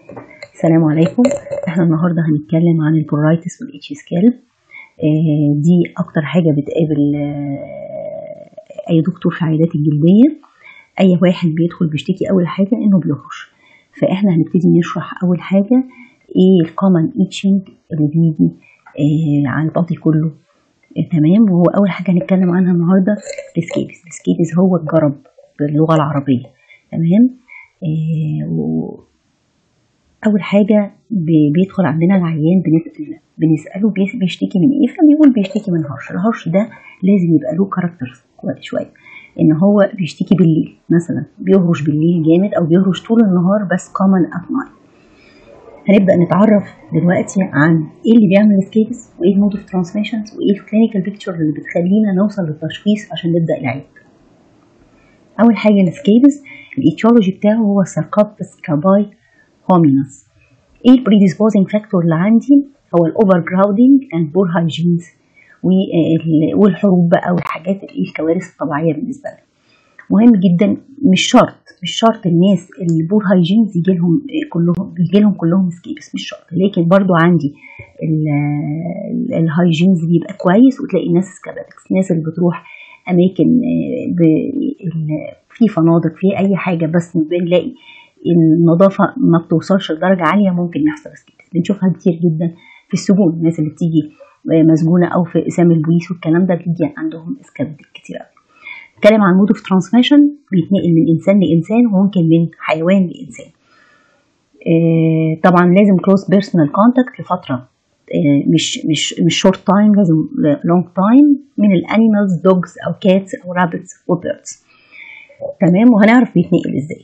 السلام عليكم احنا النهارده هنتكلم عن البرورايتس والاتش سكالب آه دي اكتر حاجه بتقابل آه اي دكتور في عيادات الجلديه اي واحد بيدخل بيشتكي اول حاجه انه بيهرش فاحنا هنبتدي نشرح اول حاجه ايه الكومن ايتشنج اللي بيجي آه على الباطي كله تمام وهو اول حاجه هنتكلم عنها النهارده السكيبس السكيبس هو الجرب باللغه العربيه تمام اول حاجه بيدخل عندنا العيان بنساله بيشتكي من ايه فبيقول بيشتكي من هرش الهرش ده لازم يبقى له كاركتر شويه ان هو بيشتكي بالليل مثلا بيهرش بالليل جامد او بيهرش طول النهار بس كومن ات نايت هنبدا نتعرف دلوقتي عن ايه اللي بيعمل سكيبس وايه المود اوف ترانسميشنز وايه الكلينيكال بيكتشر اللي بتخلينا نوصل للتشخيص عشان نبدا العلاج اول حاجه السكيبس الايتيولوجي بتاعه هو ساركوبتس كاباي هومينس ايه البريديسبوزنج فاكتور اللي عندي هو الاوفر جراودنج اند بور هايجينز والحروب بقى والحاجات الكوارث الطبيعيه بالنسبه لنا مهم جدا مش شرط مش شرط الناس اللي بور هايجينز يجي لهم كلهم بيجي لهم كلهم سكيبس مش شرط لكن برضو عندي الهايجينز بيبقى كويس وتلاقي الناس سكاباتكس الناس اللي بتروح اماكن في فنادق في اي حاجه بس بنلاقي النظافه ما بتوصلش لدرجه عاليه ممكن يحصل سكيبس بنشوفها كتير جدا في السجون الناس اللي بتيجي مسجونه او في اقسام البوليس والكلام ده بيجي عندهم اسكاباتك كتير قوي نتكلم عن مود اوف ترانسميشن بيتنقل من انسان لانسان وممكن من حيوان لانسان آه طبعا لازم كلوز بيرسونال كونتاكت لفتره آه مش مش مش شورت تايم لازم لونج تايم من الانيمالز دوجز او كاتس او رابتس وبيردز تمام وهنعرف بيتنقل ازاي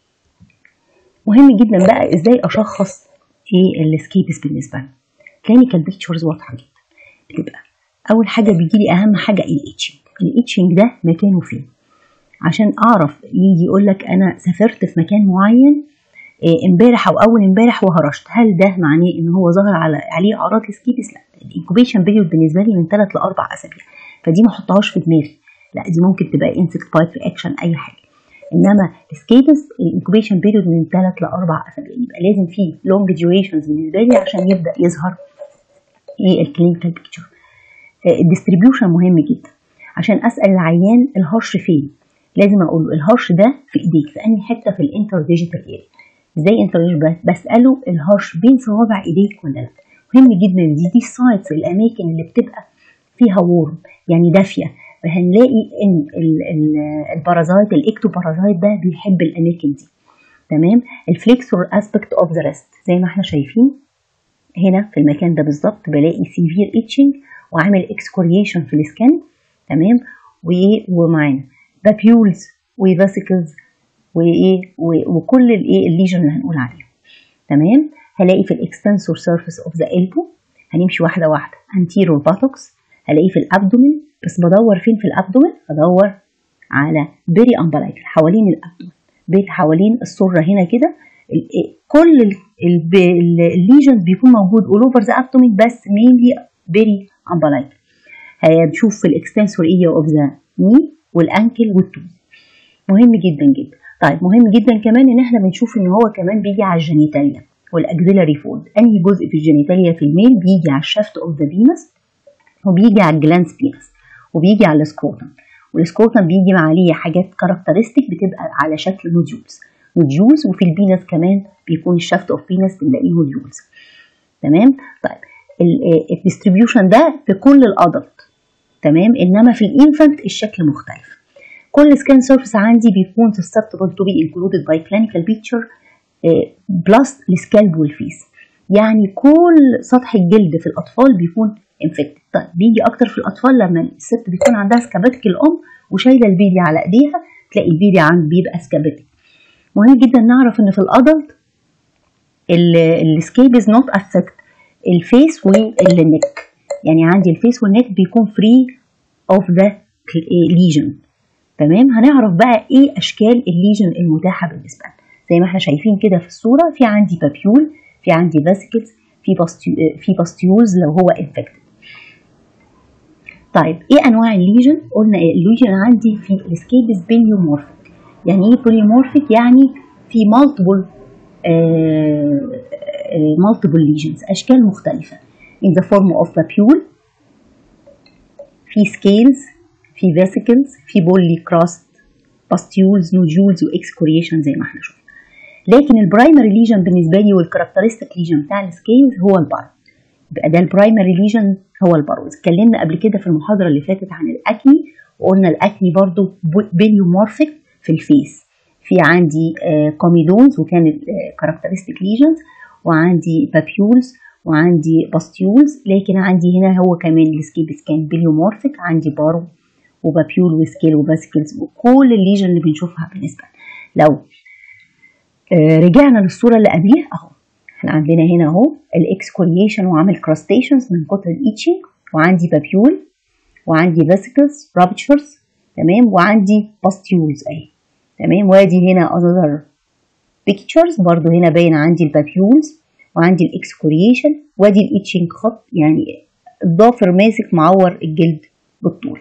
مهم جدا بقى ازاي اشخص ايه السكيبس بالنسبه لنا كلينيكال بيكتشرز واضحه جدا بتبقى اول حاجه بيجي لي اهم حاجه الاتشنج الاتشنج ده مكانه فين عشان اعرف يجي يقول لك انا سافرت في مكان معين امبارح او اول امبارح وهرشت هل ده معناه ان هو ظهر على عليه اعراض السكيبس لا الانكوبيشن بيريود بالنسبه لي من 3 ل 4 اسابيع فدي ما احطهاش في دماغي لا دي ممكن تبقى انسكت بايت رياكشن اي حاجه انما السكيبس الانكوبيشن بيريود من 3 ل 4 اسابيع يبقى لازم في لونج ديوريشنز بالنسبه لي عشان يبدا يظهر ايه الكلينيكال بيكتشر الديستريبيوشن مهم جدا عشان اسال العيان الهرش فين لازم اقول له الهرش ده في ايديك في انهي حته في الانتر ديجيتال اريا ازاي انتر بساله الهرش بين صوابع ايديك ولا لا مهم جدا دي دي السايتس الاماكن اللي بتبقى فيها وورم يعني دافيه فهنلاقي ان البارازايت الاكتوبارازايت ده بيحب الاماكن دي تمام الفليكسور اسبكت اوف ذا ريست زي ما احنا شايفين هنا في المكان ده بالظبط بلاقي سيفير اتشنج وعامل اكسكوريشن في السكن تمام وايه ومعانا بابيولز وفاسيكلز وايه وكل الايه الليجن اللي هنقول عليه تمام هلاقي في الاكستنسور سيرفيس اوف ذا البو هنمشي واحده واحده انتيرور باتوكس هلاقيه في الابدومين بس بدور فين في الابدومين بدور على بيري امبلايكل حوالين الابدومين بيت حوالين السره هنا كده كل الليجنز بيكون موجود اول اوفر ذا ابدومين بس مينلي بيري امبلايكل هنشوف في الاكستنسور ايريا اوف ذا ني والانكل والتو مهم جدا جدا طيب مهم جدا كمان ان احنا بنشوف ان هو كمان بيجي على الجينيتاليا والاكزيلاري فولد انهي جزء في الجينيتاليا في الميل بيجي على الشافت اوف ذا بينس وبيجي على الجلانس بينس وبيجي على السكروتم والسكروتم بيجي عليه حاجات كاركترستيك بتبقى على شكل نوديولز نوديولز وفي البينس كمان بيكون الشافت اوف بينس بنلاقيه نوديولز تمام طيب الديستريبيوشن ده في كل الادلت تمام انما في الانفانت الشكل مختلف كل سكان سيرفيس عندي بيكون susceptible to be included by clinical picture بلس السكالب والفيس يعني كل سطح الجلد في الاطفال بيكون انفكتد طيب بيجي اكتر في الاطفال لما الست بيكون عندها سكابتك الام وشايله البيبي على ايديها تلاقي البيبي عند بيبقى سكابتك مهم جدا نعرف ان في الادلت السكيب از نوت افكت الفيس والنك يعني عندي الفيس والنك بيكون فري اوف ذا ليجن تمام هنعرف بقى ايه اشكال الليجن المتاحه بالنسبه لنا زي ما احنا شايفين كده في الصوره في عندي بابيول في عندي فاسيكلز في باستيو في باستيولز لو هو انفكتد طيب ايه انواع الليجن قلنا إيه؟ الليجن عندي في السكيبس بيليومورفيك يعني ايه بوليمورفيك يعني في مالتيبل multiple lesions اشكال مختلفه in the form of papule في scales في vesicles في بولي كراست باستيولز نوديولز واكسكوريشن زي ما احنا شفنا لكن البرايمري ليجن بالنسبه لي والكاركترستيك ليجن بتاع السكيلز هو البارو يبقى ده البرايمري ليجن هو البارو اتكلمنا قبل كده في المحاضره اللي فاتت عن الاكني وقلنا الاكني برضو بيليومورفيك في الفيس في عندي كوميدونز وكانت كاركترستيك ليجنز وعندي بابيولز وعندي باستيولز لكن عندي هنا هو كمان السكيب سكان بيليومورفيك عندي بارو وبابيول وسكيل وباسكلز وكل الليجن اللي بنشوفها بالنسبه لو آه رجعنا للصوره اللي قبليها اهو احنا عندنا هنا اهو الاكسكوريشن وعامل كراستيشنز من كتر الايتشنج وعندي بابيول وعندي فيسيكلز رابتشرز تمام وعندي باستيولز اهي تمام وادي هنا اذر بيكتشرز برضو هنا باين عندي البابيولز وعندي الاكسكوريشن وادي الايتشنج خط يعني الضافر ماسك معور الجلد بالطول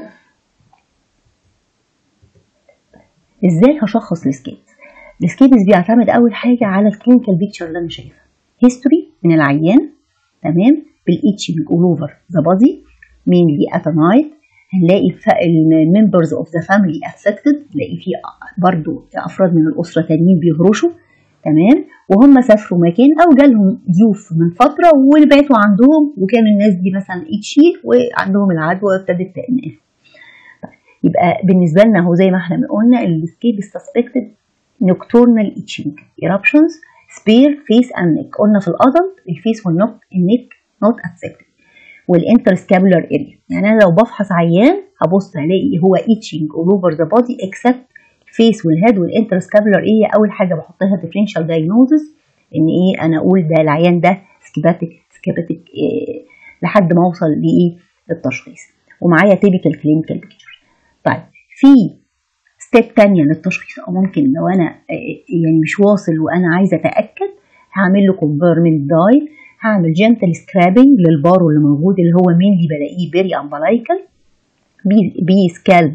ازاي هشخص السكيبس السكيبس بيعتمد اول حاجه على الكلينيكال بيكتشر اللي انا شايفها هيستوري من العيان تمام بالايتشنج اول اوفر ذا بادي مينلي ات نايت هنلاقي الممبرز اوف ذا فاميلي افكتد نلاقي في برضو افراد من الاسره تانيين بيهرشوا تمام وهم سافروا مكان او جالهم ضيوف من فتره وباتوا عندهم وكان الناس دي مثلا اتشي وعندهم العدوى وابتدت تنقل يبقى بالنسبه لنا هو زي ما احنا قلنا السكيب سسبكتد نوكتورنال ايتشنج ايربشنز سبير فيس اند نيك قلنا في الادلت الفيس والنوك النيك نوت افكتد والانترسكابولار اريا يعني انا لو بفحص عيان هبص الاقي هو ايتشنج اول اوفر ذا بودي اكسبت الفيس والهيد والانترسكابولار اريا اول حاجه بحطها ديفرنشال دايجنوزس ان ايه انا اقول ده العيان ده سكيباتيك سكيباتيك إيه لحد ما اوصل لايه التشخيص ومعايا تيبيكال كلينيكال بيكتشر طيب في ستيب تانية للتشخيص او ممكن لو انا يعني مش واصل وانا عايزه اتاكد هعمل له كونفيرمنت داي هعمل جنتل سكرابنج للبارو اللي موجود اللي هو مين اللي بلاقيه بيري امبلايكال بي سكالب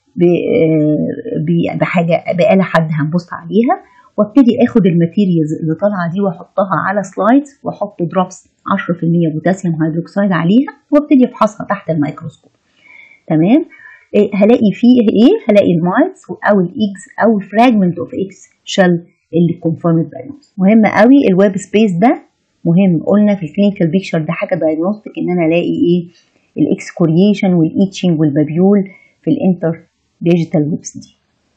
بحاجه بآلة حد هنبص عليها وابتدي اخد الماتيريالز اللي طالعه دي واحطها على سلايدز واحط دروبس 10% بوتاسيوم هيدروكسيد عليها وابتدي افحصها تحت الميكروسكوب تمام إيه هلاقي فيه ايه هلاقي المايتس او الايجز او الفراجمنت اوف اكس شل اللي كونفيرمد دايجنوز مهم قوي الويب سبيس ده مهم قلنا في الكلينيكال بيكتشر ده حاجه دايجنوستيك ان انا الاقي ايه الاكسكوريشن والايتشنج والبابيول في الانتر ديجيتال ويبس دي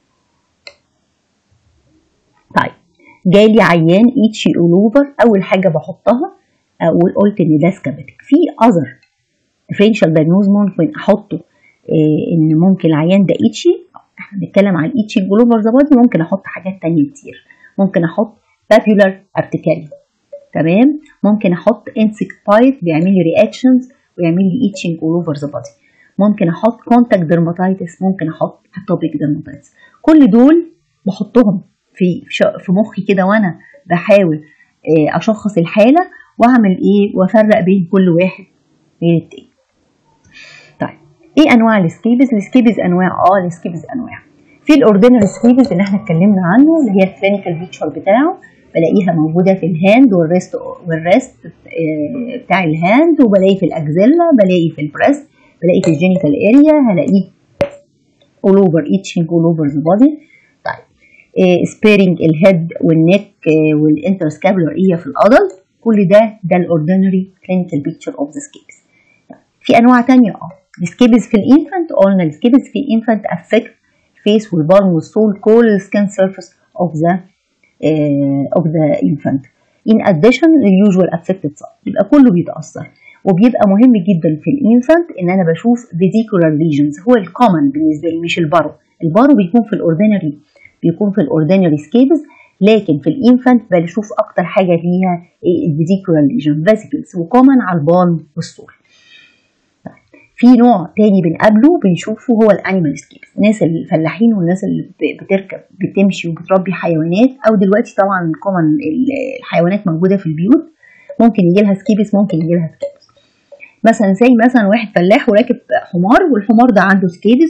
طيب جالي عيان ايتشي اول اوفر اول حاجه بحطها اقول قلت ان ده سكابتك في اذر ديفرنشال دايجنوز ممكن احطه إيه ان ممكن العيان ده ايتشي احنا بنتكلم عن ايتشي اول اوفر ذا بادي ممكن احط حاجات تانية كتير ممكن احط بابيولار ارتكالي تمام ممكن احط انسكت بايت بيعمل لي رياكشنز ويعمل لي ايتشنج اول اوفر ذا بادي ممكن احط كونتاكت ديرماتايتس ممكن احط اتوبيك ديرماتايتس كل دول بحطهم في في مخي كده وانا بحاول اشخص الحاله واعمل ايه وافرق بين كل واحد بين التاني طيب ايه انواع السكيبز السكيبز انواع اه السكيبز انواع في الاوردينري سكيبز اللي احنا اتكلمنا عنه اللي هي الكلينيكال بيكتشر بتاعه بلاقيها موجوده في الهاند والريست والريست بتاع الهاند وبلاقي في الاكزيلا بلاقي في البريست بلاقي في الجينيتال اريا هلاقيه all over itching all over the body طيب سبيرنج الهيد والنك والانترسكابولار اريا في الادلت كل ده ده الاوردينري كلينيكال بيكتشر اوف ذا سكيبس في انواع تانية اه السكيبس في الانفانت قلنا السكيبس في الانفانت افكت الفيس والبالم والسول كل السكين سيرفيس اوف ذا اوف ذا انفانت in addition لليوجوال affected site يبقى كله بيتاثر وبيبقى مهم جدا في الانفانت ان انا بشوف فيديكولار ليجنز هو الكومن بالنسبه لي مش البارو البارو بيكون في الاوردينري بيكون في الاوردينري سكيبز لكن في الانفانت بشوف اكتر حاجه فيها الفيديكولار ليجن فيسيكلز وكومن على البالم والسول في نوع تاني بنقابله بنشوفه هو الانيمال سكيبس الناس الفلاحين والناس اللي بتركب بتمشي وبتربي حيوانات او دلوقتي طبعا كومن الحيوانات موجوده في البيوت ممكن يجي لها سكيبس ممكن يجي لها سكيبس مثلا زي مثلا واحد فلاح وراكب حمار والحمار ده عنده سكيبس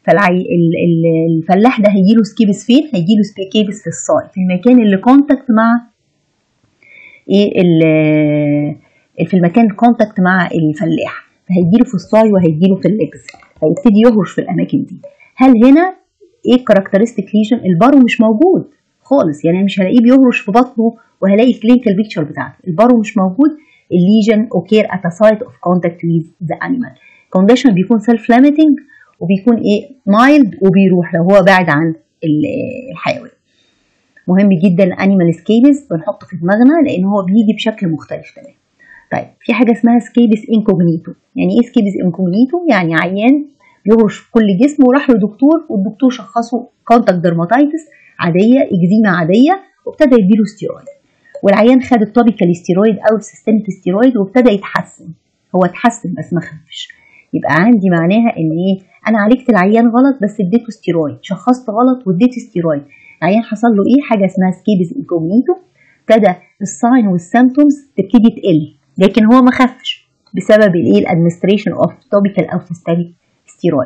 فالفلاح ده هيجيله سكيبس فين هيجيله سكيبس في الصاي في المكان اللي كونتاكت مع ايه في المكان كونتاكت مع الفلاح فهيجيله في الصاي وهيجيله في الليجز هيبتدي يهرش في الاماكن دي هل هنا ايه كاركترستيك ليجن البارو مش موجود خالص يعني مش هلاقيه بيهرش في بطنه وهلاقي كلينيكال بيكتشر بتاعته البارو مش موجود الليجن اوكير ات سايت اوف كونتاكت with ذا انيمال كونديشن بيكون سيلف ليميتنج وبيكون ايه مايلد وبيروح لو هو بعد عن الحيوان مهم جدا الانيمال سكيبس بنحطه في دماغنا لان هو بيجي بشكل مختلف تمام طيب في حاجه اسمها سكيبس انكوجنيتو يعني ايه سكيبس انكوجنيتو يعني عيان بيهرش في كل جسمه وراح لدكتور والدكتور شخصه كونتاكت درماتايتس عاديه اكزيما عاديه وابتدى يديله ستيرويد والعيان خد التوبيكال ستيرويد او السيستميك ستيرويد وابتدى يتحسن هو اتحسن بس ما خفش يبقى عندي معناها ان ايه انا عالجت العيان غلط بس اديته ستيرويد شخصت غلط واديت ستيرويد العيان حصل له ايه حاجه اسمها سكيبس انكوجنيتو ابتدى الساين والسيمتومز تبتدي تقل لكن هو ما خفش بسبب الايه الادمنستريشن اوف توبيكال او سيستميك ستيرويد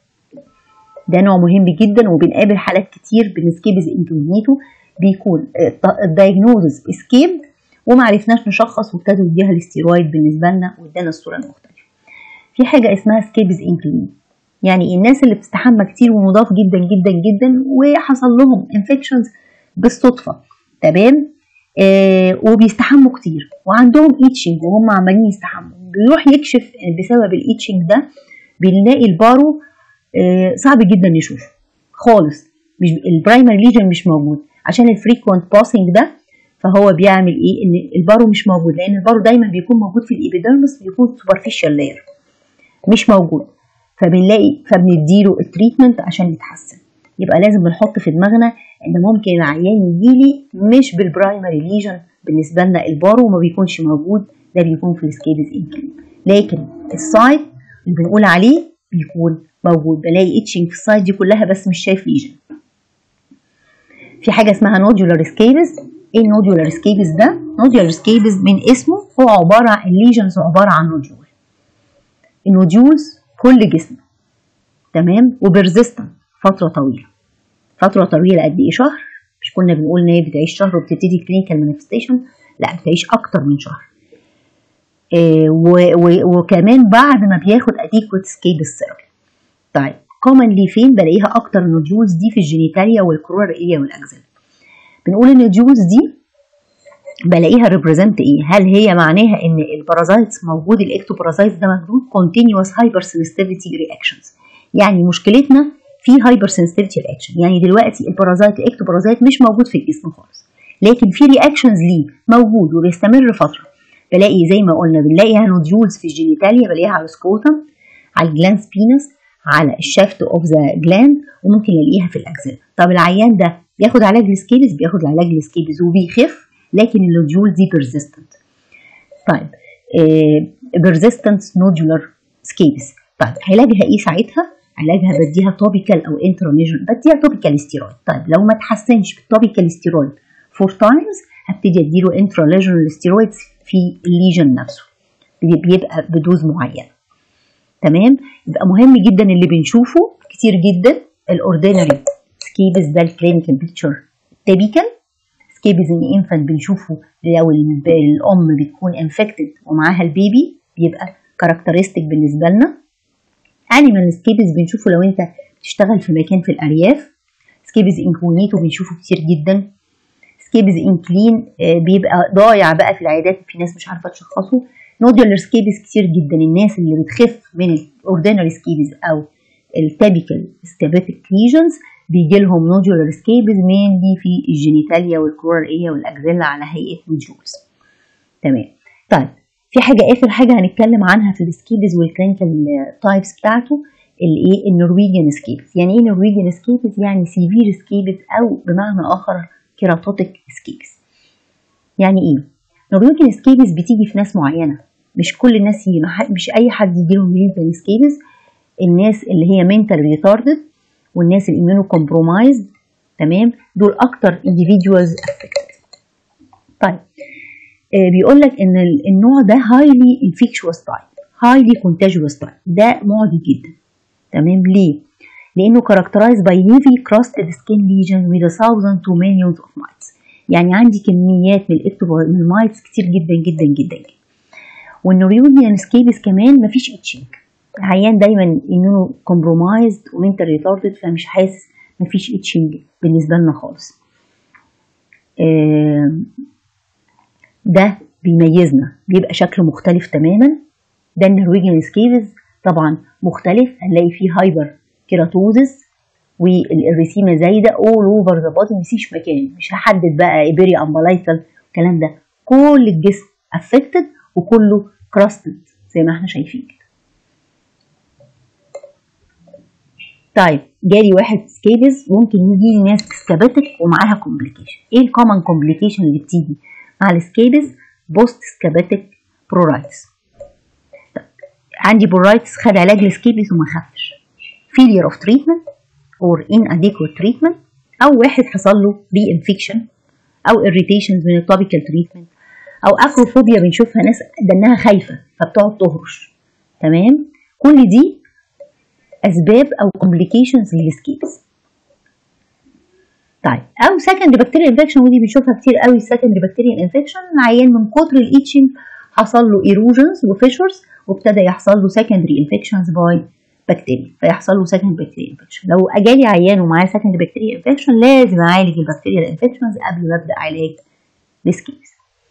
ده نوع مهم جدا وبنقابل حالات كتير بالسكيبس انكوجنيتو بيكون الدايجنوزز اسكيب وما عرفناش نشخص وابتدوا يديها الاستيرويد بالنسبه لنا وادانا الصوره المختلفه. في حاجه اسمها سكيبز انكلين يعني الناس اللي بتستحمى كتير ونضاف جدا جدا جدا وحصل لهم انفكشنز بالصدفه تمام آه وبيستحموا كتير وعندهم ايتشنج وهم عمالين يستحموا بيروح يكشف بسبب الايتشنج ده بنلاقي البارو آه صعب جدا نشوفه خالص مش البرايمري ليجن مش موجود عشان الفريكوينت باسنج ده فهو بيعمل ايه ان البارو مش موجود لان البارو دايما بيكون موجود في الابيديرمس بيكون سوبرفيشال لاير مش موجود فبنلاقي فبنديله التريتمنت عشان يتحسن يبقى لازم بنحط في دماغنا ان ممكن العيان يجيلي مش بالبرايمري ليجن بالنسبه لنا البارو ما بيكونش موجود ده بيكون في السكيبز انكلين لكن السايد اللي بنقول عليه بيكون موجود بلاقي اتشنج في السايد دي كلها بس مش شايف ليجن في حاجه اسمها نودولار سكيبز ايه النودولار سكيبز ده نودولار سكيبز من اسمه هو عباره عن الليجنز عباره عن نوديول النوديولز كل جسم تمام وبرزيستنت فتره طويله فتره طويله قد ايه شهر مش كنا بنقول ان هي بتعيش شهر وبتبتدي كلينيكال مانيفستيشن لا بتعيش اكتر من شهر إيه وكمان بعد ما بياخد اديكوت سكيبس ثيرابي طيب كومنلي فين بلاقيها اكتر النوديولز دي في الجينيتاليا والكرور ايريا والاجزاء بنقول ان النوديولز دي بلاقيها ريبريزنت ايه هل هي معناها ان البارازايتس موجود الاكتوبارازايتس ده موجود continuous hyper sensitivity reactions يعني مشكلتنا في هايبر sensitivity reaction يعني دلوقتي البارازايت الاكتوبارازايت مش موجود في الجسم خالص لكن في رياكشنز ليه موجود وبيستمر فتره بلاقي زي ما قلنا بنلاقيها نوديولز في الجينيتاليا بلاقيها على السكوتم على الجلانس بينس على الشافت اوف ذا جلاند وممكن الاقيها في الاجزاء طب العيان ده بياخد علاج السكيبس بياخد علاج السكيبس وبيخف لكن النوديول دي بيرزيستنت طيب بيرزيستنت نودولار سكيبس طيب علاجها ايه ساعتها علاجها بديها توبيكال او انترانيجن بديها توبيكال ستيرويد طيب لو ما تحسنش بالتوبيكال ستيرويد فور تايمز هبتدي اديله انتراليجنال ستيرويدز في الليجن نفسه بيبقى بدوز معينه تمام يبقى مهم جدا اللي بنشوفه كتير جدا الاوردينري سكيبس ده الكلينيكال بيكتشر تيبيكال سكيبس ان انفانت بنشوفه لو الام بتكون انفكتد ومعاها البيبي بيبقى كاركترستيك بالنسبه لنا انيمال سكيبس بنشوفه لو انت بتشتغل في مكان في الارياف سكيبس انكونيتو بنشوفه كتير جدا سكيبس انكلين بيبقى ضايع بقى في العيادات في ناس مش عارفه تشخصه نودولار سكيبس كتير جدا الناس اللي بتخف من الاوردينري سكيبس او التابيكال سكابيتك ليجنز بيجي لهم نودولار سكيبس مينلي في الجينيتاليا والكرور ايه والاجزله على هيئه نودولز تمام طيب في حاجه اخر حاجه هنتكلم عنها في السكيبس والكلينيكال تايبس بتاعته الايه النرويجن سكيبس يعني ايه نرويجن سكيبس يعني سيفير سكيبس او بمعنى اخر كيراتوتيك سكيبس يعني ايه نرويجن سكيبس بتيجي في ناس معينه مش كل الناس يجي مش اي حد يجي لهم نرويجن سكيبس الناس اللي هي منتال ريتاردد والناس الاميونو كومبرومايزد تمام دول اكتر individuals affected طيب آه بيقول لك ان النوع ده highly infectious type highly contagious type ده معدي جدا تمام ليه لانه characterized by heavy crusted skin lesion with a thousand to millions of mites يعني عندي كميات من من المايتس كتير جدا جدا جدا, جداً. والنوريونيان سكيبس كمان مفيش اتشنج العيان دايما انه كومبرومايزد وانتر ريتاردد فمش حاسس مفيش اتشنج بالنسبه لنا خالص ده بيميزنا بيبقى شكله مختلف تماما ده النرويجيان سكيبس طبعا مختلف هنلاقي فيه هايبر كيراتوزس والريسيمه زايده اول اوفر ذا بودي مفيش مكان مش هحدد بقى ايبيري امبلايكال الكلام ده كل الجسم افكتد وكله كراستد زي ما احنا شايفين كده طيب جالي واحد سكيبز ممكن يجي لي ناس سكاباتيك ومعاها كومبليكيشن ايه الكومن كومبليكيشن اللي بتيجي مع السكيبز بوست سكاباتيك برورايتس عندي برورايتس خد علاج للسكيبز وما خفش failure اوف تريتمنت اور inadequate treatment او واحد حصل له ري انفكشن او irritations من التوبيكال تريتمنت او اكروفوبيا بنشوفها ناس دنها خايفه فبتقعد تهرش تمام كل دي اسباب او complications للسكيبس طيب او سكند بكتيريا انفكشن ودي بنشوفها كتير قوي سكند بكتيريا انفكشن العيان من كتر الايتشنج حصل له ايروجنز وفيشرز وابتدى يحصل له سكندري انفكشنز باي بكتيريا فيحصل له سكند بكتيريا انفكشن لو اجالي عيان ومعاه سكند بكتيريا انفكشن لازم اعالج البكتيريا الانفكشنز قبل ما ابدا علاج السكيبس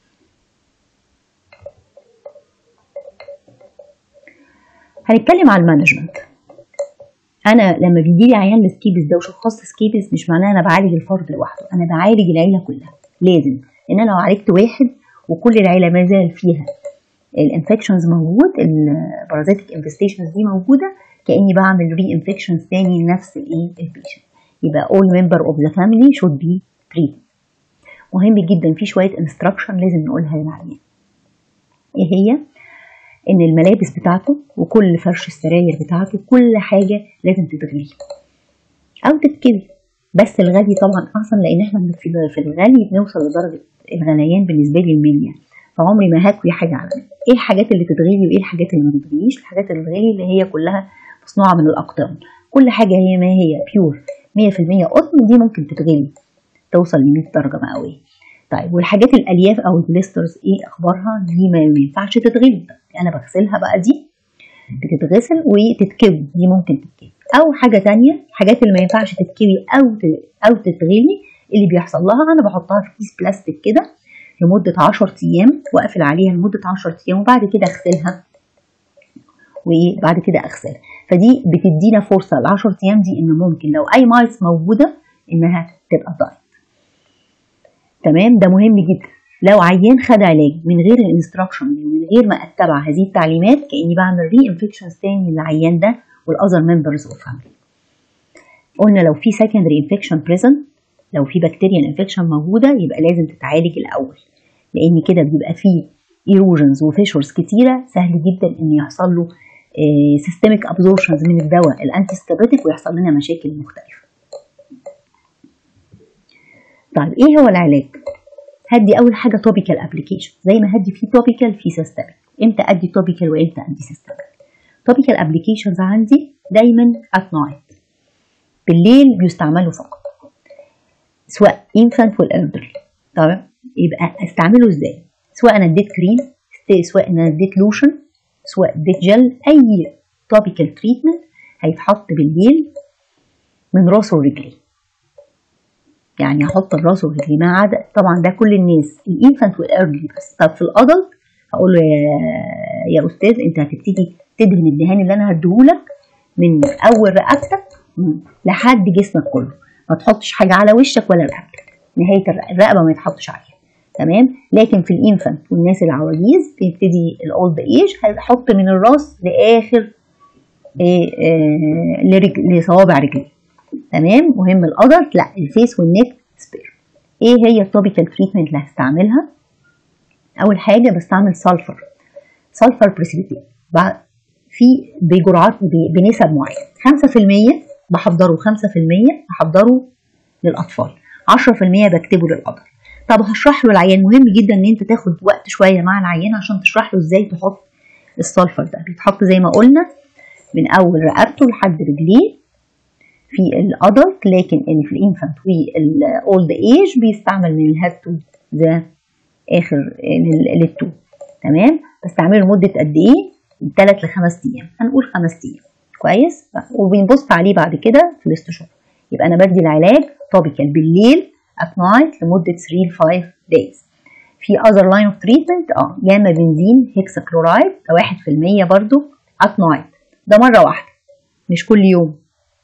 هنتكلم على المانجمنت انا لما بيجي لي عيان لسكيبس ده وشخصت سكيبس مش معناه انا بعالج الفرد لوحده انا بعالج العيله كلها لازم ان انا لو عالجت واحد وكل العيله ما زال فيها الانفكشنز موجود البارازيتك انفستيشنز دي موجوده كاني بعمل ري انفكشنز تاني لنفس الايه البيشنت يبقى all member of the family should be treated مهم جدا في شويه انستراكشن لازم نقولها للعيان ايه هي ان الملابس بتاعته وكل فرش السراير بتاعته كل حاجة لازم تتغلي او تتكوي بس الغلي طبعا احسن لان احنا في الغلي بنوصل لدرجة الغليان بالنسبة لي المنيا فعمري ما هكوي حاجة على ايه الحاجات اللي تتغلي وايه الحاجات اللي ما تتغليش الحاجات اللي تتغلي اللي هي كلها مصنوعة من الاقطان كل حاجة هي ما هي بيور 100% قطن دي ممكن تتغلي توصل ل 100 درجة مئوية طيب والحاجات الالياف او البليسترز ايه اخبارها دي ما ينفعش تتغلي انا بغسلها بقى دي بتتغسل وتتكوي دي ممكن تتكوي او حاجه تانية الحاجات اللي ما ينفعش تتكوي او او تتغلي اللي بيحصل لها انا بحطها في كيس بلاستيك كده لمده 10 ايام واقفل عليها لمده 10 ايام وبعد كده اغسلها وبعد كده اغسلها فدي بتدينا فرصه ال 10 ايام دي ان ممكن لو اي مايس موجوده انها تبقى دايت تمام ده مهم جدا لو عيان خد علاج من غير الانستراكشن من غير ما اتبع هذه التعليمات كاني بعمل ري انفكشن تاني للعيان ده والاذر ممبرز اوف فاميلي قلنا لو في سكندري انفكشن بريزنت لو في بكتيريا انفكشن موجوده يبقى لازم تتعالج الاول لان كده بيبقى فيه ايروجنز وفيشرز كتيره سهل جدا ان يحصل له سيستميك ابزورشنز من الدواء الانتي ستابيتيك ويحصل لنا مشاكل مختلفه طيب ايه هو العلاج هدي اول حاجه توبيكال ابلكيشن زي ما هدي في توبيكال في سيستميك امتى ادي توبيكال وامتى ادي سيستميك توبيكال ابلكيشنز عندي دايما ات نايت بالليل بيستعملوا فقط سواء انفانت والالدرلي طبعا يبقى استعمله ازاي سواء انا اديت كريم سواء انا اديت لوشن سواء اديت جل اي توبيكال تريتمنت هيتحط بالليل من راسه ورجليه يعني احط الراس ورجلي ما عدا طبعا ده كل الناس الانفانت والايرلي بس طب في الادلت هقول له يا, يا استاذ انت هتبتدي تدهن الدهان اللي انا هديهولك من اول رقبتك لحد جسمك كله ما تحطش حاجه على وشك ولا رقبتك نهايه الرقبه ما يتحطش عليها تمام لكن في الانفانت والناس العواجيز تبتدي الاولد ايج هتحط من الراس لاخر إيه إيه لرجل لصوابع رجلي تمام مهم الادلت لا الفيس والنك سبير ايه هي التوبيكال تريتمنت اللي هستعملها اول حاجه بستعمل سلفر سلفر بريسيبيتيت في بجرعات بنسب معينه 5% بحضره 5% بحضره للاطفال 10% بكتبه للادلت طب هشرح له العيان مهم جدا ان انت تاخد وقت شويه مع العيان عشان تشرح له ازاي تحط السلفر ده بيتحط زي ما قلنا من اول رقبته لحد رجليه في الادلت لكن ان في الانفانت والاولد ايج بيستعمل من الهاد تو ذا اخر للتو تمام بستعمله لمده قد ايه؟ من 3 ل 5 ايام هنقول 5 ايام كويس وبنبص عليه بعد كده في الاستشاره يبقى انا بدي العلاج توبيكال بالليل at night لمده 3 ل 5 days في other line of treatment اه جاما بنزين هيكساكلورايد ده 1% برضو at night ده مره واحده مش كل يوم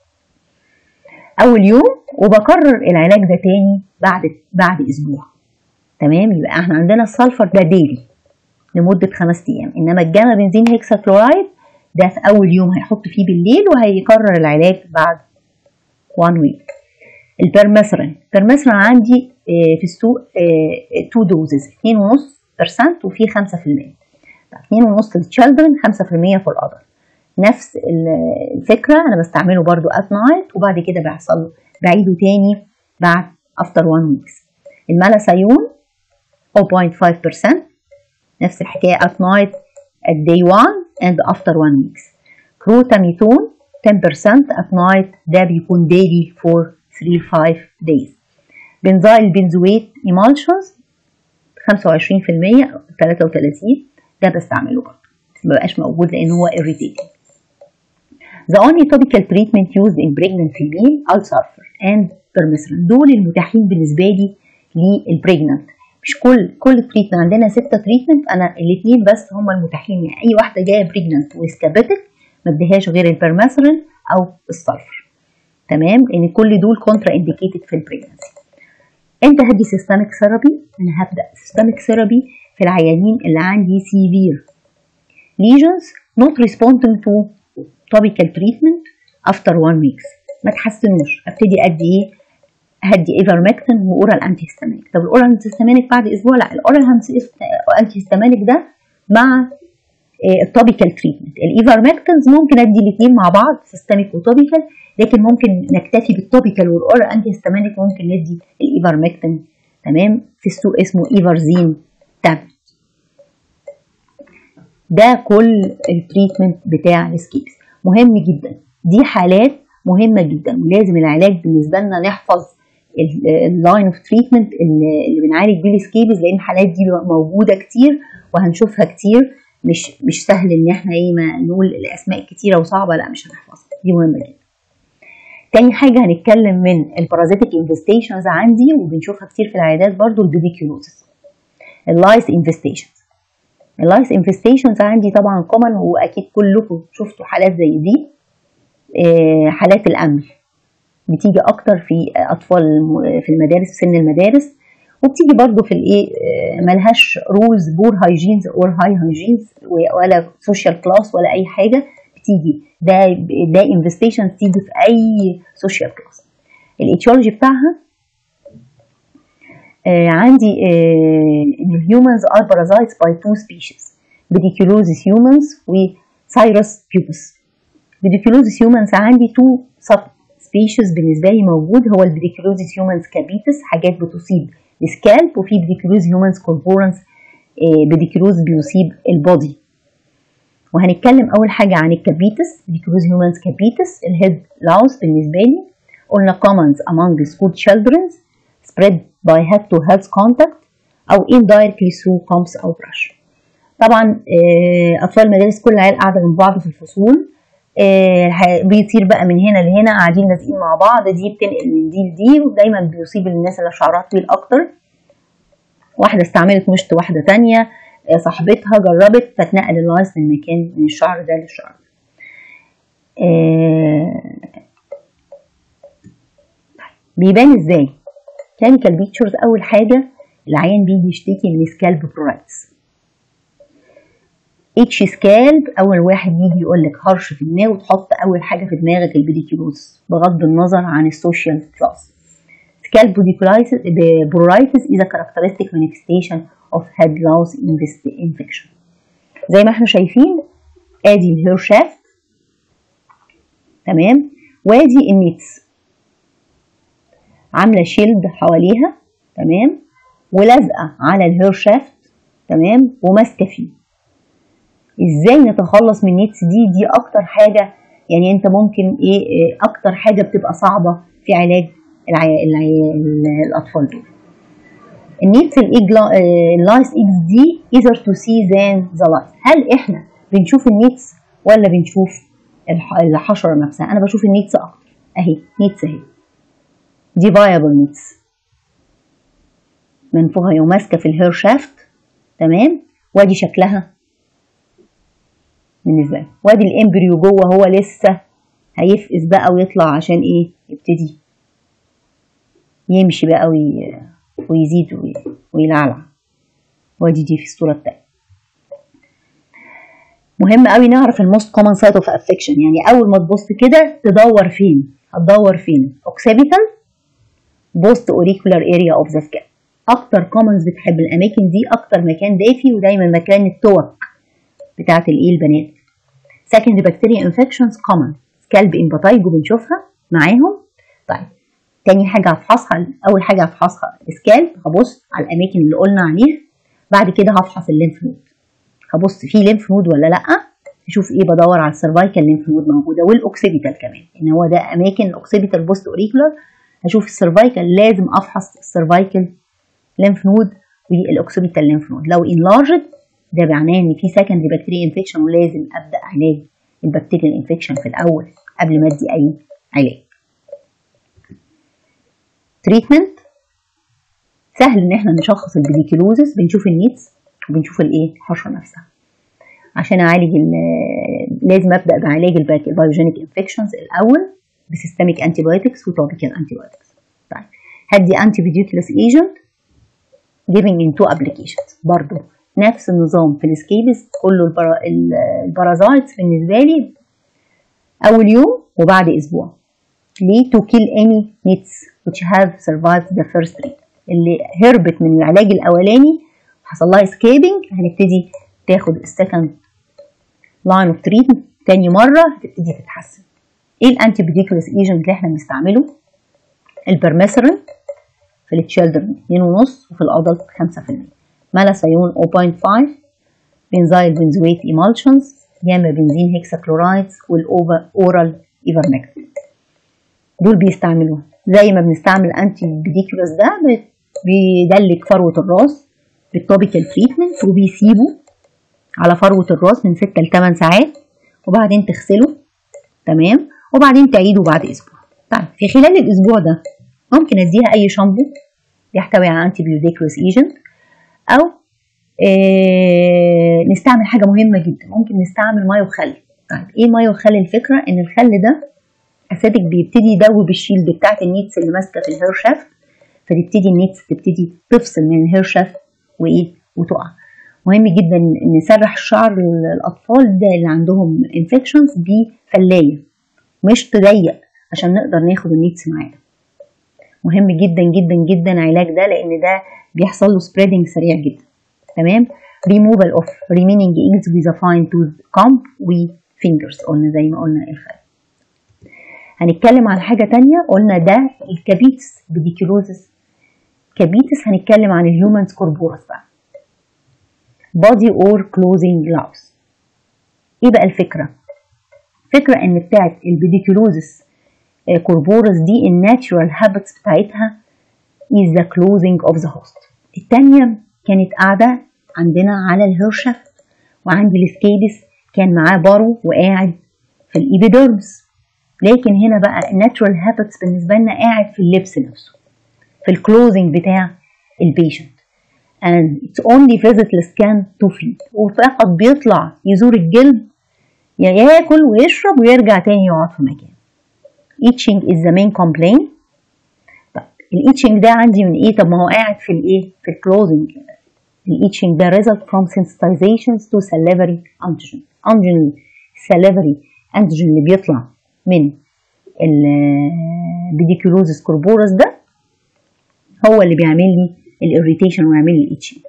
اول يوم وبكرر العلاج ده تاني بعد بعد اسبوع تمام يبقى احنا عندنا السلفر ده ديلي لمده خمس ايام انما الجاما بنزين هيكساكلورايد ده في اول يوم هيحط فيه بالليل وهيكرر العلاج بعد 1 ويك البرمثرين البرمثرين عندي في السوق 2 دوزز 2.5% وفي 5% 2.5 للتشيلدرن 5% فور الادلت نفس الفكره انا بستعمله برضو ات نايت وبعد كده بيحصل له بعيده تاني بعد افتر 1 ويكس المالاسايون 0.5% نفس الحكايه ات نايت at day 1 and after 1 weeks كروتاميتون 10% at night ده بيكون daily for 3 5 days بنزايل بنزويت emulsions 25% 33 ده بستعمله برضه مبقاش موجود لان هو irritating The only topical treatment used in pregnant female ulcer and permethrin دول المتاحين بالنسبة لي للبريجننت مش كل كل تريتمنت عندنا ستة تريتمنت انا الاثنين بس هم المتاحين يعني اي واحدة جاية بريجننت وسكابتك ما اديهاش غير البرمثرين او السلفر تمام لان كل دول كونترا انديكيتد في البريجننسي امتى هدي سيستميك ثيرابي انا هبدا سيستميك ثيرابي في العيانين اللي عندي سيفير lesions not responding to topical treatment after one weeks ما تحسنوش ابتدي ادي ايه هدي ايفرمكتين واورال انتي هيستامينيك طب الاورال انتي هيستامينيك بعد اسبوع لا الاورال انتي هيستامينيك ده مع التوبيكال تريتمنت الايفرمكتنز ممكن ادي الاثنين مع بعض سيستميك وتوبيكال لكن ممكن نكتفي بالتوبيكال والاورال انتي هيستامينيك ممكن ندي الايفرمكتين تمام في السوق اسمه ايفرزين تابلت ده كل التريتمنت بتاع السكيبس مهم جدا دي حالات مهمه جدا ولازم العلاج بالنسبه لنا نحفظ اللاين اوف تريتمنت اللي بنعالج بيه السكيبز لان الحالات دي موجوده كتير وهنشوفها كتير مش مش سهل ان احنا ايه ما نقول الاسماء كتيره وصعبه لا مش هنحفظها دي مهمه جدا تاني حاجه هنتكلم من البارازيتيك انفستيشنز عندي وبنشوفها كتير في العيادات برضو البيديكيولوزس اللايس انفستيشنز اللايس انفستيشنز عندي طبعا كومن واكيد كلكم شفتوا حالات زي دي حالات الامل بتيجي اكتر في اطفال في المدارس في سن المدارس وبتيجي برضو في الايه ملهاش رولز بور هايجينز اور هاي هايجينز ولا سوشيال كلاس ولا اي حاجه بتيجي ده ده انفستيشن تيجي في اي سوشيال كلاس الايتيولوجي بتاعها آه عندي آه ان الهيومنز ار بارازايتس باي تو سبيشيز بديكيلوزيس هيومنز وسايروس بيوبس بديكيلوزيس هيومنز عندي تو سب سبيشيز بالنسبه لي موجود هو البديكيلوزيس هيومنز كابيتس حاجات بتصيب السكالب وفي بديكيلوز هيومنز كوربورنس بديكيلوز بيصيب البودي وهنتكلم اول حاجه عن الكابيتس بديكيلوز هيومنز كابيتس الهيد لاوس بالنسبه لي قلنا common among school children spread by head to head contact او indirectly through pumps او brush طبعا اطفال المدارس كل العيال قاعده جنب بعض في الفصول بيطير بقى من هنا لهنا قاعدين لازقين مع بعض دي بتنقل من دي لدي ودايما بيصيب الناس اللي شعرها طويل اكتر واحده استعملت مشط واحده تانية صاحبتها جربت فتنقل اللايس من مكان من الشعر ده للشعر بيبان ازاي كلينيكال بيكتشرز اول حاجه العيان بيجي يشتكي من سكالب برايتس اتش سكالب اول واحد يجي يقول لك هرش في دماغه وتحط اول حاجه في دماغك البيديكيلوز بغض النظر عن السوشيال كلاس سكالب برايتس is a characteristic manifestation of head loss infection زي ما احنا شايفين ادي الهير شافت تمام وادي النيتس عامله شيلد حواليها تمام ولازقه على الهير شافت تمام وماسكه فيه ازاي نتخلص من النيتس دي دي اكتر حاجه يعني انت ممكن ايه إيه اكتر حاجه بتبقى صعبه في علاج العي... العي... الاطفال دول النيتس اللايس اكس دي easier to see than the lice هل احنا بنشوف النيتس ولا بنشوف الح... الحشره نفسها انا بشوف النيتس اكتر اهي نيتس اهي دي فايبل نيتس منفوخه يوم ماسكه في الهير شافت تمام وادي شكلها بالنسبه لي وادي الامبريو جوه هو لسه هيفقس بقى ويطلع عشان ايه يبتدي يمشي بقى وي... ويزيد وي... ويلعلع وادي دي في الصوره التانية مهم قوي نعرف الموست كومن سايت اوف افكشن يعني اول ما تبص كده تدور فين هتدور فين اوكسيبيتال بوست اوريكولار اريا اوف ذا سكان اكتر كومنز بتحب الاماكن دي اكتر مكان دافي ودايما مكان التوك بتاعت الايه البنات secondary bacteria infections common سكالب امباتايجو بنشوفها معاهم طيب تاني حاجة هفحصها أول حاجة هفحصها سكالب هبص على الأماكن اللي قلنا عليها بعد كده هفحص الليمف نود هبص في ليمف نود ولا لأ اشوف ايه بدور على السيرفايكال ليمف نود موجودة والأوكسيبيتال كمان إن هو ده أماكن الأوكسيبيتال بوست أوريكولار هشوف السيرفايكال لازم أفحص السيرفايكال ليمف نود والأوكسيبيتال ليمف نود لو انلارجد ده معناه ان في سكندري بكتيريا انفكشن ولازم ابدا علاج البكتيريا انفكشن في الاول قبل ما ادي اي علاج تريتمنت سهل ان احنا نشخص البيديكيلوزس بنشوف النيتس وبنشوف الايه الحشره نفسها عشان اعالج لازم ابدا بعلاج البايوجينيك انفكشنز الاول بسيستميك انتي بايوتكس وتوبيكال انتي بايوتكس طيب هدي انتي بيديكولس ايجنت giving in two applications برضو نفس النظام في السكيبس كله البرا... البارازايتس بالنسبه لي اول يوم وبعد اسبوع ليه to kill any nits which have survived the first treatment اللي هربت من العلاج الاولاني حصل لها escaping هنبتدي تاخد السكند لاين اوف تريتمنت تاني مره هتبتدي تتحسن ايه الانتي بيديكولس ايجنت اللي احنا بنستعمله البرميسرين في التشيلدرن 2.5 وفي الادلت 5% مالاسيون 0.5 بنزايل بنزويت ايمالشنز ياما بنزين هيكساكلورايدز والاورال ايفرمكتين دول بيستعملوها زي ما بنستعمل انتي بيديكولس ده بيدلك فروه الراس بالتوبيكال تريتمنت وبيسيبه على فروه الراس من 6 ل 8 ساعات وبعدين تغسله تمام وبعدين تعيده بعد اسبوع طيب في خلال الاسبوع ده ممكن اديها اي شامبو يحتوي على انتي بيوديكولس ايجنت او إيه نستعمل حاجه مهمه جدا ممكن نستعمل ميه وخل طيب ايه ميه وخل الفكره ان الخل ده اسيدك بيبتدي يدوب الشيلد بتاعت النيتس اللي ماسكه في الهير شافت فتبتدي النيتس تبتدي تفصل من الهير شافت وايه وتقع مهم جدا نسرح شعر الاطفال ده اللي عندهم انفكشنز بفلايه مش تضيق عشان نقدر ناخد النيتس معانا مهم جدا جدا جدا علاج ده لان ده بيحصل له سبريدنج سريع جدا تمام removal of remaining eggs with a fine tooth comb وفينجرز قلنا زي ما قلنا الخل هنتكلم عن حاجة تانية قلنا ده الكابيتس بديكيلوزس كابيتس هنتكلم عن الهيومن سكوربورس بقى body or clothing gloves ايه بقى الفكرة فكرة ان بتاعت البيديكيلوزس كوربورس دي الناتشورال هابتس بتاعتها is the clothing of the host التانية كانت قاعدة عندنا على الهرشة وعندي السكيبس كان معاه بارو وقاعد في الإيبيديرمس لكن هنا بقى الناتشورال هابتس بالنسبة لنا قاعد في اللبس نفسه في الكلوزنج بتاع البيشنت and it's only visit السكان to feed وفقط بيطلع يزور الجلد يا ياكل ويشرب ويرجع تاني يقعد في مكان itching is the main complaint طب الايتشنج ده عندي من ايه طب ما هو قاعد في الايه في الكلوزنج الايتشنج ده result from sensitizations to salivary antigen antigen salivary antigen اللي بيطلع من البيديكولوزس كوربورس ده هو اللي بيعمل لي الاريتيشن ويعمل لي الايتشنج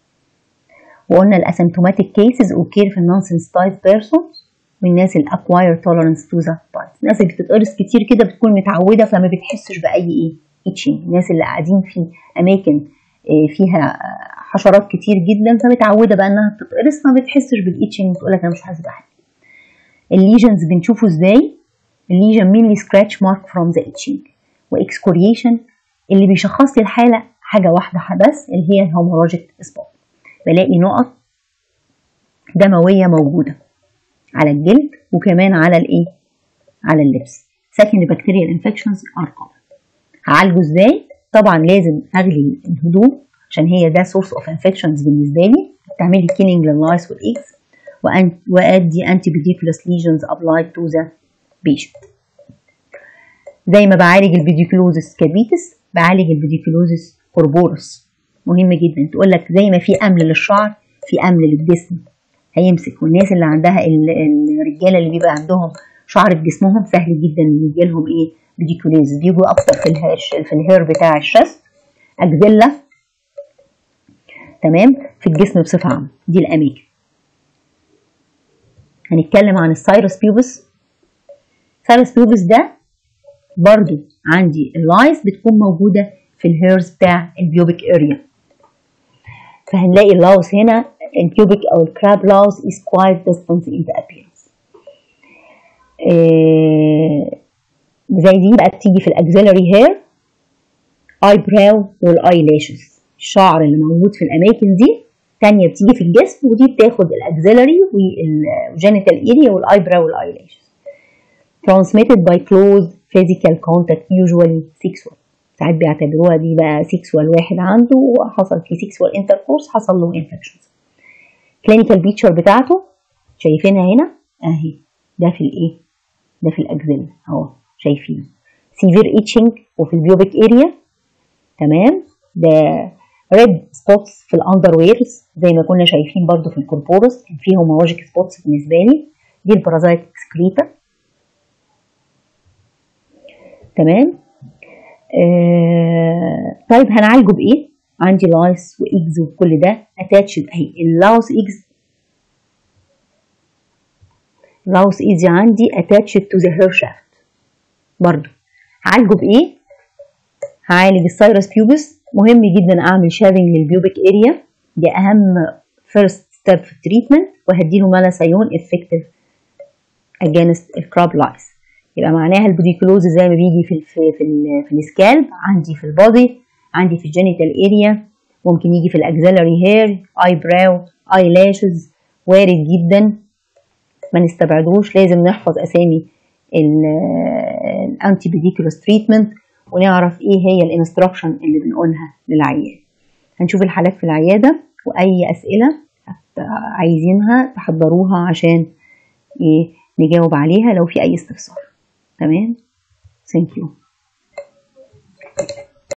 وقلنا الاسيمتوماتيك كيسز اوكير في النون سنسيتايز بيرسونز والناس الاكواير تولرنس تو ذا بايتس الناس اللي بتتقرص كتير كده بتكون متعوده فما بتحسش باي ايه ايتشنج الناس اللي قاعدين في اماكن فيها حشرات كتير جدا فمتعوده بقى انها بتتقرص فما بتحسش بالايتشنج وتقول لك انا مش حاسس بحاجه الليجنز بنشوفه ازاي الليجن mainly scratch mark from the itching واكسكوريشن اللي بيشخص لي الحالة حاجة واحدة بس اللي هي الهوموراجيك سبوت بلاقي نقط دموية موجودة على الجلد وكمان على الايه على اللبس second bacterial infections are common هعالجه ازاي طبعا لازم اغلي الهدوم عشان هي ده source of infections بالنسبة لي تعملي كيلينج لللايس والايكس وادي antibioticulous lesions applied to the patient زي ما بعالج البيديكلوزس كابيتس بعالج البيديكلوزس كوربورس مهم جدا تقول لك زي ما في امل للشعر في امل للجسم هيمسك والناس اللي عندها الرجاله اللي بيبقى عندهم شعر في جسمهم سهل جدا يجي لهم ايه بيديكوليز بيجوا اكتر في الهير في الهير بتاع الشست اجزله تمام في الجسم بصفه عامه دي الاماكن هنتكلم عن السايروس بيوبس سايروس بيوبس ده برضو عندي اللايس بتكون موجودة في الهيرز بتاع البيوبيك اريا فهنلاقي اللاوس هنا البيوبيك او الكراب لاوس is quite distant in the appearance إيه زي دي بقى بتيجي في الاكزيلري هير اي براو والاي لاشز الشعر اللي موجود في الاماكن دي تانية بتيجي في الجسم ودي بتاخد الاكزيلري والجينيتال اريا والاي براو والاي لاشز transmitted by close physical contact usually sexual ساعات بيعتبروها دي بقى سيكسوال واحد عنده وحصل في سيكسوال انتركورس حصل له انفكشنز كلينيكال بيكتشر بتاعته شايفينها هنا اهي ده في الايه ده في الاكزيلا اهو شايفينه سيفير اتشنج وفي البيوبيك اريا تمام ده ريد سبوتس في الاندر ويرز زي ما كنا شايفين برضو في الكوربورس كان فيه هوموراجيك سبوتس بالنسبه لي دي البارازايت اكسكريتا تمام آه طيب هنعالجه بايه عندي لايس وايجز وكل ده اتاتش اهي اللاوس ايجز لاوس ايجز عندي اتاتش تو ذا هير شافت برضو هعالجه بايه هعالج السايرس بيوبس مهم جدا اعمل شافنج للبيوبيك اريا دي اهم فيرست ستيب في التريتمنت وهديله مالاسيون افكتيف اجينست الكراب لايس يبقى معناها البوديكلوز زي ما بيجي في ال في ال في, ال في السكالب عندي في البودي عندي في الجينيتال اريا ممكن يجي في الاكزيلري هير اي براو اي لاشز وارد جدا ما نستبعدوش لازم نحفظ اسامي الانتي بيديكولوس تريتمنت ونعرف ايه هي الانستراكشن اللي بنقولها للعيان هنشوف الحالات في العياده واي اسئله عايزينها تحضروها عشان ايه نجاوب عليها لو في اي استفسار تمام ثانك يو